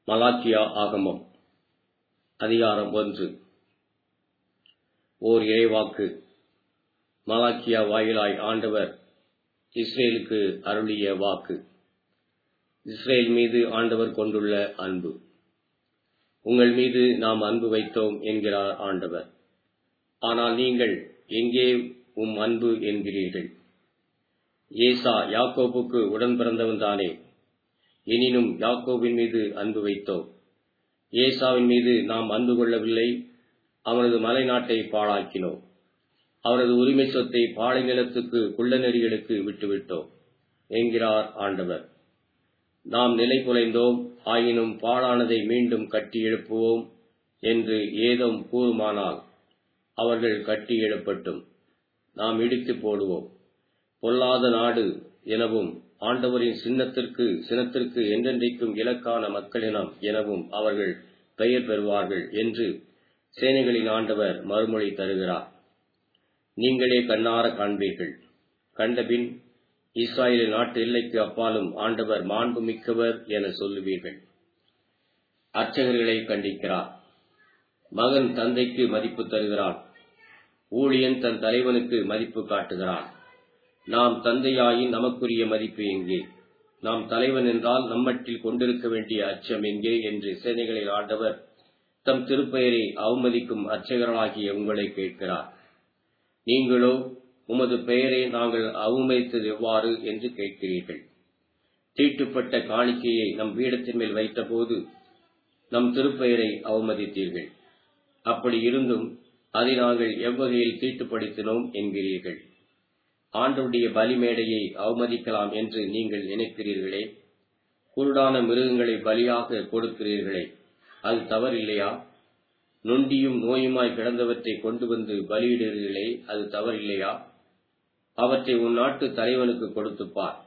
மலாக்கியா ஆகமம் அதிகாரம் ஒன்று ஓர் இறைவாக்கு மலாக்கியா வாயிலாய் ஆண்டவர் இஸ்ரேலுக்கு அருளிய வாக்கு இஸ்ரேல் மீது ஆண்டவர் கொண்டுள்ள அன்பு உங்கள் மீது நாம் அன்பு வைத்தோம் என்கிறார் ஆண்டவர் ஆனால் நீங்கள் எங்கே உம் அன்பு என்கிறீர்கள் ஏசா யாக்கோபுக்கு உடன் பிறந்தவன் தானே எனினும் யாக்கோபின் மீது அன்பு வைத்தோம் ஏசாவின் மீது நாம் அன்பு கொள்ளவில்லை அவனது மலைநாட்டை பாழாக்கினோம் அவரது உரிமை சொத்தை பாலை நிலத்துக்கு குள்ள நெறிகளுக்கு விட்டுவிட்டோம் என்கிறார் ஆண்டவர் நாம் நிலை குலைந்தோம் ஆயினும் பாழானதை மீண்டும் கட்டி எழுப்புவோம் என்று ஏதும் கூறுமானால் அவர்கள் கட்டி எழுப்பட்டும் நாம் இடித்து போடுவோம் பொல்லாத நாடு எனவும் ஆண்டவரின் சின்னத்திற்கு சினத்திற்கு என்றென்றைக்கும் இலக்கான மக்களினம் எனவும் அவர்கள் பெயர் பெறுவார்கள் என்று சேனைகளின் ஆண்டவர் மறுமொழி தருகிறார் நீங்களே கண்ணார காண்பீர்கள் கண்டபின் இஸ்ராயலின் நாட்டு எல்லைக்கு அப்பாலும் ஆண்டவர் மாண்பு மிக்கவர் என சொல்லுவீர்கள் அர்ச்சகர்களை கண்டிக்கிறார் மகன் தந்தைக்கு மதிப்பு தருகிறான் ஊழியன் தன் தலைவனுக்கு மதிப்பு காட்டுகிறான் நாம் தந்தையாயின் நமக்குரிய மதிப்பு எங்கே நாம் தலைவன் என்றால் நம்மட்டில் கொண்டிருக்க வேண்டிய அச்சம் எங்கே என்று சேனைகளில் ஆண்டவர் தம் திருப்பெயரை அவமதிக்கும் அர்ச்சகர்களாகிய உங்களை கேட்கிறார் நீங்களோ உமது பெயரை நாங்கள் அவமதித்தது எவ்வாறு என்று கேட்கிறீர்கள் தீட்டுப்பட்ட காணிக்கையை நம் பீடத்தின் மேல் வைத்தபோது நம் திருப்பெயரை அவமதித்தீர்கள் அப்படி இருந்தும் அதை நாங்கள் எவ்வகையில் தீட்டுப்படுத்தினோம் என்கிறீர்கள் ஆண்டவுடைய பலிமேடையை அவமதிக்கலாம் என்று நீங்கள் நினைக்கிறீர்களே குருடான மிருகங்களை பலியாக கொடுக்கிறீர்களே அது தவறில்லையா நொண்டியும் நோயுமாய் கிடந்தவற்றை கொண்டு வந்து பலியிடுகிறீர்களே அது தவறில்லையா அவற்றை உன் நாட்டு தலைவனுக்கு கொடுத்துப்பார்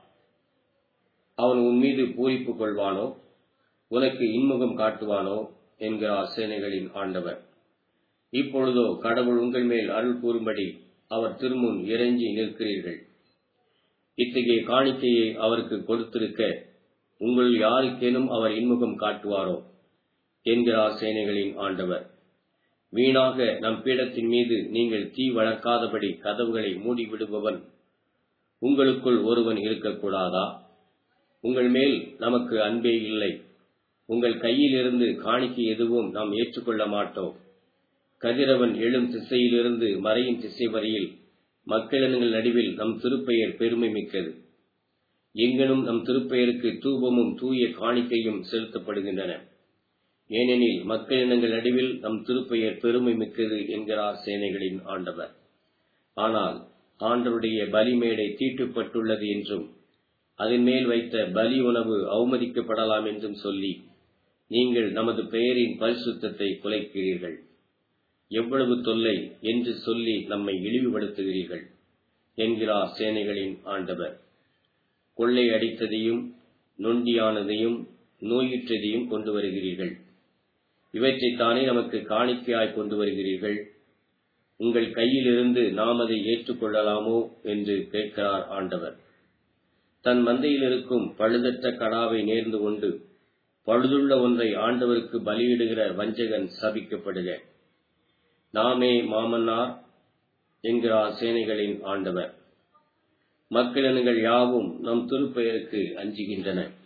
அவன் உன் மீது பூரிப்பு கொள்வானோ உனக்கு இன்முகம் காட்டுவானோ என்கிறார் சேனைகளின் ஆண்டவர் இப்பொழுதோ கடவுள் உங்கள் மேல் அருள் கூறும்படி அவர் திருமுன் இறைஞ்சி நிற்கிறீர்கள் இத்தகைய காணிக்கையை அவருக்கு கொடுத்திருக்க உங்கள் யாருக்கேனும் அவர் இன்முகம் காட்டுவாரோ என்கிறார் சேனைகளின் ஆண்டவர் வீணாக நம் பீடத்தின் மீது நீங்கள் தீ வளர்க்காதபடி கதவுகளை மூடிவிடுபவன் உங்களுக்குள் ஒருவன் இருக்கக்கூடாதா உங்கள் மேல் நமக்கு அன்பே இல்லை உங்கள் கையிலிருந்து காணிக்கை எதுவும் நாம் ஏற்றுக்கொள்ள மாட்டோம் கதிரவன் எழும் திசையிலிருந்து மறையும் திசை வரையில் மக்களினங்கள் நடுவில் நம் திருப்பெயர் பெருமை மிக்கது எங்கனும் நம் திருப்பெயருக்கு தூபமும் தூய காணிக்கையும் செலுத்தப்படுகின்றன ஏனெனில் மக்களினங்கள் நடுவில் நம் திருப்பெயர் பெருமை மிக்கது என்கிறார் சேனைகளின் ஆண்டவர் ஆனால் ஆண்டவருடைய பலிமேடை தீட்டுப்பட்டுள்ளது என்றும் அதன் மேல் வைத்த பலி உணவு அவமதிக்கப்படலாம் என்றும் சொல்லி நீங்கள் நமது பெயரின் பரிசுத்தத்தை குலைக்கிறீர்கள் எவ்வளவு தொல்லை என்று சொல்லி நம்மை இழிவுபடுத்துகிறீர்கள் என்கிறார் சேனைகளின் ஆண்டவர் கொள்ளை அடித்ததையும் நொண்டியானதையும் நோயுற்றதையும் கொண்டு வருகிறீர்கள் இவற்றைத்தானே நமக்கு காணிக்கையாய் கொண்டு வருகிறீர்கள் உங்கள் கையிலிருந்து நாம் அதை ஏற்றுக்கொள்ளலாமோ என்று கேட்கிறார் ஆண்டவர் தன் மந்தையில் இருக்கும் பழுதற்ற கடாவை நேர்ந்து கொண்டு பழுதுள்ள ஒன்றை ஆண்டவருக்கு பலியிடுகிற வஞ்சகன் சபிக்கப்படுக நாமே மாமன்னார் என்கிறார் சேனைகளின் ஆண்டவர் மக்களினங்கள் யாவும் நம் திருப்பெயருக்கு அஞ்சுகின்றன